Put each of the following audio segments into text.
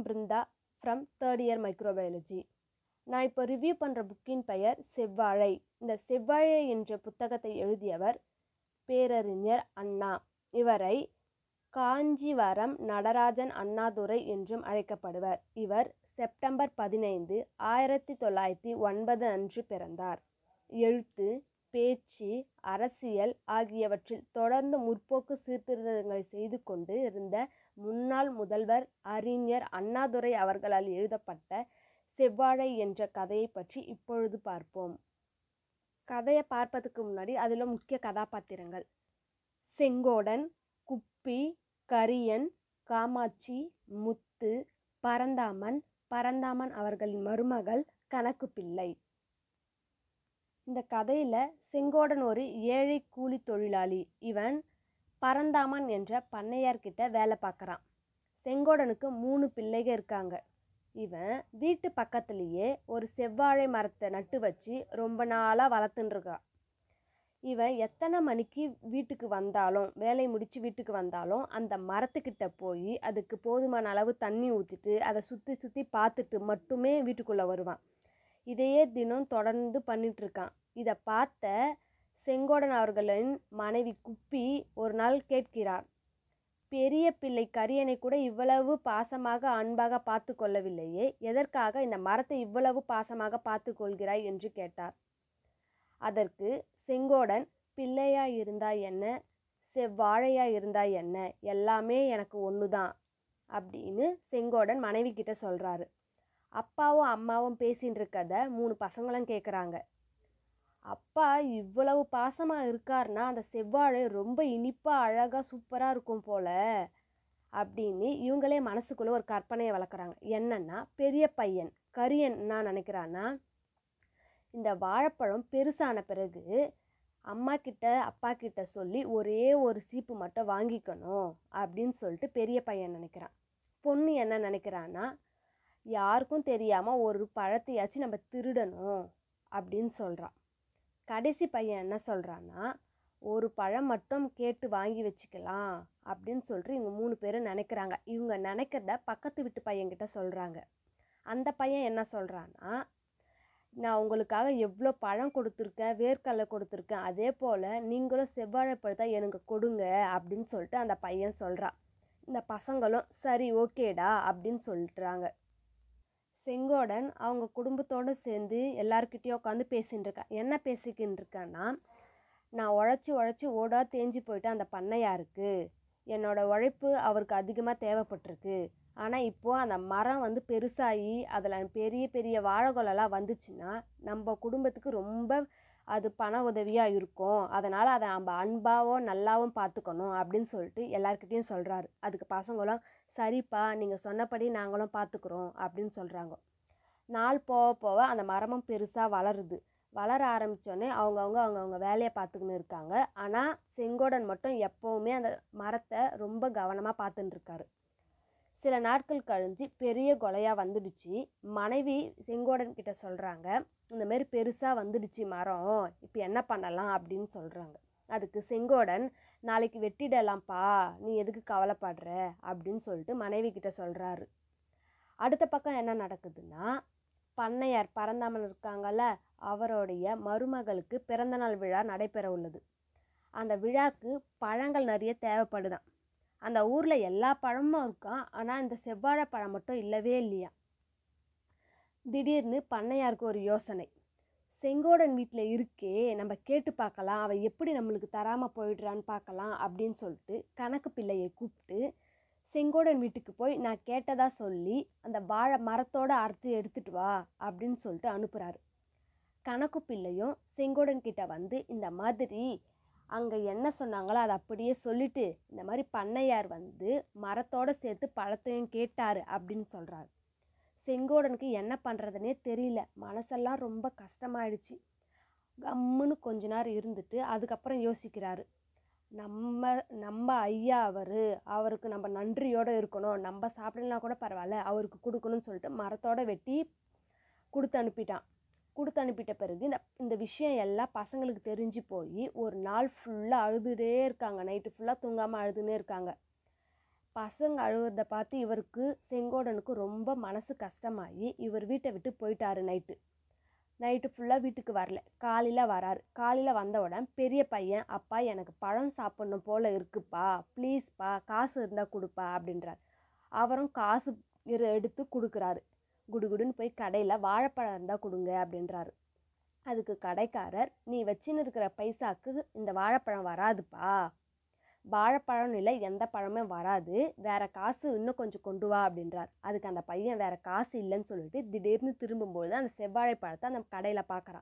Brinda from third year microbiology நான் இப்போ review பண்ணுற புக்கின் பெயர் செவ்வாழை இந்த செவ்வாழை என்ற புத்தகத்தை எழுதியவர் பேரறிஞர் அண்ணா இவரை காஞ்சிவரம் நடராஜன் அண்ணாதுரை என்றும் அழைக்கப்படுவர் இவர் செப்டம்பர் பதினைந்து ஆயிரத்தி தொள்ளாயிரத்தி ஒன்பது அன்று பிறந்தார் எழுத்து பேச்சு அரசியல் ஆகியவற்றில் தொடர்ந்து முற்போக்கு சீர்திருத்தங்களை செய்து கொண்டு இருந்த முன்னாள் முதல்வர் அறிஞர் அண்ணாதுரை அவர்களால் எழுதப்பட்ட செவ்வாழை என்ற கதையை பற்றி இப்பொழுது பார்ப்போம் கதையை பார்ப்பதுக்கு முன்னாடி அதில் முக்கிய கதாபாத்திரங்கள் செங்கோடன் குப்பி கரியன் காமாட்சி முத்து பரந்தாமன் பரந்தாமன் அவர்களின் மருமகள் கணக்கு பிள்ளை இந்த கதையில் செங்கோடன் ஒரு ஏழை கூலி தொழிலாளி இவன் பரந்தாமன் என்ற பண்ணையார்கிட்ட வேலை பார்க்குறான் செங்கோடனுக்கு மூணு பிள்ளைங்க இருக்காங்க இவன் வீட்டு பக்கத்துலேயே ஒரு செவ்வாழை மரத்தை நட்டு வச்சு ரொம்ப நாளாக வளர்த்துட்டுருக்கான் இவன் எத்தனை மணிக்கு வீட்டுக்கு வந்தாலும் வேலை முடித்து வீட்டுக்கு வந்தாலும் அந்த மரத்துக்கிட்ட போய் அதுக்கு போதுமான அளவு தண்ணி ஊற்றிட்டு அதை சுற்றி சுற்றி பார்த்துட்டு மட்டுமே வீட்டுக்குள்ளே வருவான் இதையே தினம் தொடர்ந்து பண்ணிகிட்ருக்கான் இதை பார்த்த செங்கோடன் அவர்களின் மனைவி குப்பி ஒரு நாள் கேட்கிறார் பெரிய பிள்ளை கரியனை கூட இவ்வளவு பாசமாக அன்பாக பார்த்து கொள்ளவில்லையே எதற்காக இந்த மரத்தை இவ்வளவு பாசமாக பார்த்து கொள்கிறாய் என்று கேட்டார் அதற்கு செங்கோடன் பிள்ளையா இருந்தா என்ன செவ்வாழையா இருந்தா என்ன எல்லாமே எனக்கு ஒன்று தான் அப்படின்னு செங்கோடன் மனைவி கிட்ட சொல்கிறாரு அப்பாவும் அம்மாவும் பேசின்னு இருக்கத மூணு பசங்களும் கேட்குறாங்க அப்பா இவ்வளவு பாசமாக இருக்காருன்னா அந்த செவ்வாழை ரொம்ப இனிப்பாக அழகாக சூப்பராக இருக்கும் போல அப்படின்னு இவங்களே மனசுக்குள்ளே ஒரு கற்பனையை வளர்க்குறாங்க என்னன்னா பெரிய பையன் கரியன் என்ன நினைக்கிறான்னா இந்த வாழைப்பழம் பெருசான பிறகு அம்மா கிட்ட அப்பா கிட்ட சொல்லி ஒரே ஒரு சீப்பு மட்டும் வாங்கிக்கணும் அப்படின்னு சொல்லிட்டு பெரிய பையன் நினைக்கிறான் பொண்ணு என்ன நினைக்கிறான்னா யாருக்கும் தெரியாமல் ஒரு பழத்தையாச்சும் நம்ம திருடணும் அப்படின்னு சொல்கிறான் கடைசி பையன் என்ன சொல்கிறான்னா ஒரு பழம் மட்டும் கேட்டு வாங்கி வச்சுக்கலாம் அப்படின்னு சொல்லிட்டு இவங்க மூணு பேரும் நினைக்கிறாங்க இவங்க நினைக்கிறத பக்கத்து வீட்டு பையன்கிட்ட சொல்கிறாங்க அந்த பையன் என்ன சொல்கிறான்னா நான் உங்களுக்காக எவ்வளோ பழம் கொடுத்துருக்கேன் வேர்க்கடலை கொடுத்துருக்கேன் அதே போல் நீங்களும் செவ்வாழைப்பழத்தை எனக்கு கொடுங்க அப்படின்னு சொல்லிட்டு அந்த பையன் சொல்கிறான் இந்த பசங்களும் சரி ஓகேடா அப்படின்னு சொல்லிட்டுறாங்க செங்கோடன் அவங்க குடும்பத்தோடு சேர்ந்து எல்லாருக்கிட்டேயும் உட்காந்து பேசின்னு இருக்கான் என்ன பேசிக்கின்னு இருக்கான்னா நான் உழைச்சி உழைச்சி ஓடா தேஞ்சு போயிட்டேன் அந்த பண்ணையாருக்கு என்னோட உழைப்பு அவருக்கு அதிகமாக தேவைப்பட்டிருக்கு ஆனால் இப்போது அந்த மரம் வந்து பெருசாகி அதில் பெரிய பெரிய வாழைக்கொலெல்லாம் வந்துச்சுன்னா நம்ம குடும்பத்துக்கு ரொம்ப அது பண உதவியாக இருக்கும் அதனால் அதை நம்ம அன்பாகவும் நல்லாவும் பார்த்துக்கணும் அப்படின்னு சொல்லிட்டு எல்லாருக்கிட்டேயும் சொல்கிறாரு அதுக்கு பசங்களும் சரிப்பா நீங்கள் சொன்னபடி நாங்களும் பார்த்துக்குறோம் அப்படின்னு சொல்கிறாங்க நாள் போக போக அந்த மரமும் பெருசாக வளருது வளர ஆரம்பித்தோடனே அவங்கவுங்க அவங்கவுங்க வேலையை பார்த்துக்கின்னு இருக்காங்க ஆனால் செங்கோடன் மட்டும் எப்போவுமே அந்த மரத்தை ரொம்ப கவனமாக பார்த்துட்டு இருக்காரு சில நாட்கள் கழிஞ்சு பெரிய கொலையாக வந்துடுச்சு மனைவி செங்கோடன் கிட்ட சொல்கிறாங்க இந்த மாதிரி பெருசாக வந்துடுச்சு மரம் இப்போ என்ன பண்ணலாம் அப்படின்னு சொல்கிறாங்க அதுக்கு செங்கோடன் நாளைக்கு வெட்டிடலாம்ப்பா நீ எதுக்கு கவலைப்படுற அப்படின்னு சொல்லிட்டு மனைவி கிட்ட சொல்கிறாரு அடுத்த பக்கம் என்ன நடக்குதுன்னா பண்ணையார் பரந்தாமன் இருக்காங்கல்ல அவருடைய மருமகளுக்கு பிறந்தநாள் விழா நடைபெற உள்ளது அந்த விழாக்கு பழங்கள் நிறைய தேவைப்படுதான் அந்த ஊரில் எல்லா பழமும் இருக்கான் ஆனால் இந்த செவ்வாழை பழம் மட்டும் இல்லவே இல்லையா திடீர்னு பண்ணையாருக்கு ஒரு யோசனை செங்கோடன் வீட்டில் இருக்கே நம்ம கேட்டு பார்க்கலாம் அவள் எப்படி நம்மளுக்கு தராமல் போயிடுறான்னு பார்க்கலாம் அப்படின்னு சொல்லிட்டு கணக்கு பிள்ளையை கூப்பிட்டு செங்கோடன் வீட்டுக்கு போய் நான் கேட்டதா சொல்லி அந்த வாழை மரத்தோட அறுத்து எடுத்துட்டு வா அப்படின்னு சொல்லிட்டு அனுப்புகிறாரு கணக்கு பிள்ளையும் செங்கோடன் கிட்ட வந்து இந்த மாதிரி அங்கே என்ன சொன்னாங்களோ அதை அப்படியே சொல்லிட்டு இந்த மாதிரி பண்ணையார் வந்து மரத்தோட சேர்த்து பழத்தையும் கேட்டார் அப்படின்னு சொல்கிறாரு செங்கோடனுக்கு என்ன பண்ணுறதுனே தெரியல மனசெல்லாம் ரொம்ப கஷ்டமாயிடுச்சு கம்முன்னு கொஞ்ச நேரம் இருந்துட்டு அதுக்கப்புறம் யோசிக்கிறாரு நம்ம நம்ம ஐயா அவர் அவருக்கு நம்ம நன்றியோடு இருக்கணும் நம்ம சாப்பிடலாம் கூட பரவாயில்ல அவருக்கு கொடுக்கணும்னு சொல்லிட்டு மரத்தோட வெட்டி கொடுத்து அனுப்பிட்டான் கொடுத்து அனுப்பிட்ட பிறகு இந்த இந்த விஷயம் எல்லாம் பசங்களுக்கு தெரிஞ்சு போய் ஒரு நாள் ஃபுல்லாக அழுதுகிட்டே இருக்காங்க நைட்டு ஃபுல்லாக தூங்காமல் அழுதுனே இருக்காங்க பசங்க அழுவுறத பார்த்து இவருக்கு செங்கோடனுக்கு ரொம்ப மனசு கஷ்டமாகி இவர் வீட்டை விட்டு போயிட்டாரு நைட்டு நைட்டு ஃபுல்லாக வீட்டுக்கு வரல காலையில் வராரு காலையில் வந்த உடனே பெரிய பையன் அப்பா எனக்கு பழம் சாப்பிட்ணும் போல் இருக்குப்பா ப்ளீஸ்ப்பா காசு இருந்தால் கொடுப்பா அப்படின்றார் அவரும் காசு இரு எடுத்து கொடுக்குறாரு குடுகுடுன்னு போய் கடையில் வாழைப்பழம் இருந்தால் கொடுங்க அப்படின்றாரு அதுக்கு கடைக்காரர் நீ வச்சுன்னு இருக்கிற பைசாக்கு இந்த வாழைப்பழம் வராதுப்பா வாழைப்பழம்னு இல்லை எந்த பழமே வராது வேற காசு இன்னும் கொஞ்சம் கொண்டு வா அப்படின்றார் அதுக்கு அந்த பையன் வேற காசு இல்லைன்னு சொல்லிட்டு திடீர்னு திரும்பும்பொழுது அந்த செவ்வாழை பழத்தை அந்த கடையில் பார்க்குறான்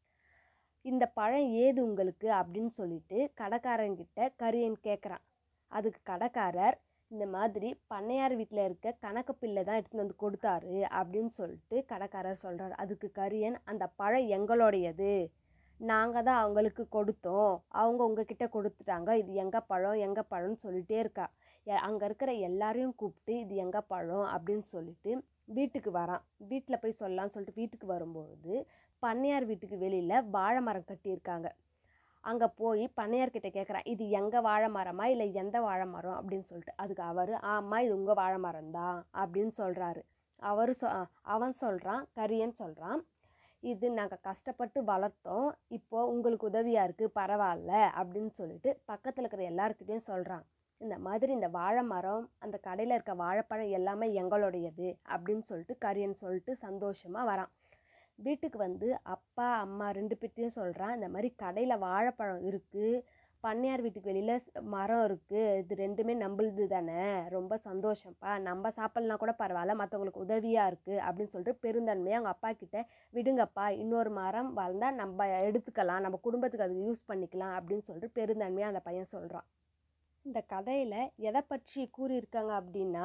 இந்த பழம் ஏது உங்களுக்கு அப்படின்னு சொல்லிட்டு கடைக்காரங்கிட்ட கரியன் கேட்குறான் அதுக்கு கடைக்காரர் இந்த மாதிரி பண்ணையார் வீட்டில் இருக்க கணக்கு பிள்ளை தான் எடுத்துன்னு வந்து கொடுத்தாரு அப்படின்னு சொல்லிட்டு கடைக்காரர் சொல்கிறார் அதுக்கு கரியன் அந்த பழம் எங்களுடையது நாங்கள் தான் அவங்களுக்கு கொடுத்தோம் அவங்க உங்ககிட்ட கொடுத்துட்டாங்க இது எங்கள் பழம் எங்கள் பழம்னு சொல்லிட்டே இருக்கா அங்கே இருக்கிற எல்லாரையும் கூப்பிட்டு இது எங்கள் பழம் அப்படின்னு சொல்லிட்டு வீட்டுக்கு வரான் வீட்டில் போய் சொல்லலாம்னு சொல்லிட்டு வீட்டுக்கு வரும்பொழுது பண்ணையார் வீட்டுக்கு வெளியில் வாழை மரம் கட்டியிருக்காங்க அங்கே போய் பண்ணையார்கிட்ட கேட்குறான் இது எங்கள் வாழை மரமா இல்லை எந்த வாழை மரம் அப்படின்னு சொல்லிட்டு அதுக்கு அவர் ஆமாம் இது உங்கள் வாழை மரம் தான் அப்படின்னு சொல்கிறாரு அவர் சொ அவன் சொல்கிறான் கரியன் சொல்கிறான் இது நாங்கள் கஷ்டப்பட்டு வளர்த்தோம் இப்போது உங்களுக்கு உதவியாக இருக்குது பரவாயில்ல அப்படின்னு சொல்லிட்டு பக்கத்தில் இருக்கிற எல்லாருக்கிட்டையும் சொல்கிறான் இந்த மாதிரி இந்த வாழை மரம் அந்த கடையில் இருக்க வாழைப்பழம் எல்லாமே எங்களுடையது அப்படின்னு சொல்லிட்டு கரியன் சொல்லிட்டு சந்தோஷமாக வரான் வீட்டுக்கு வந்து அப்பா அம்மா ரெண்டு பேர்ட்டையும் சொல்கிறான் இந்த மாதிரி கடையில் வாழைப்பழம் இருக்குது பண்ணையார் வீட்டுக்கு வெளியில் மரம் இருக்குது இது ரெண்டுமே நம்மளுது தானே ரொம்ப சந்தோஷம்ப்பா நம்ம சாப்பிட்லாம் கூட பரவாயில்ல மற்றவங்களுக்கு உதவியாக இருக்குது அப்படின்னு சொல்லிட்டு பெருந்தன்மையாக அவங்க அப்பா கிட்ட விடுங்கப்பா இன்னொரு மரம் வளர்ந்தால் நம்ம எடுத்துக்கலாம் நம்ம குடும்பத்துக்கு அது யூஸ் பண்ணிக்கலாம் அப்படின்னு சொல்லிட்டு பெருந்தன்மையாக அந்த பையன் சொல்கிறான் இந்த கதையில் எதை பற்றி கூறியிருக்காங்க அப்படின்னா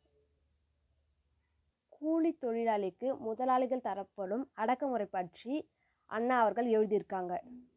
கூலி தொழிலாளிக்கு முதலாளிகள் தரப்படும் அடக்குமுறை பற்றி அண்ணா அவர்கள் எழுதியிருக்காங்க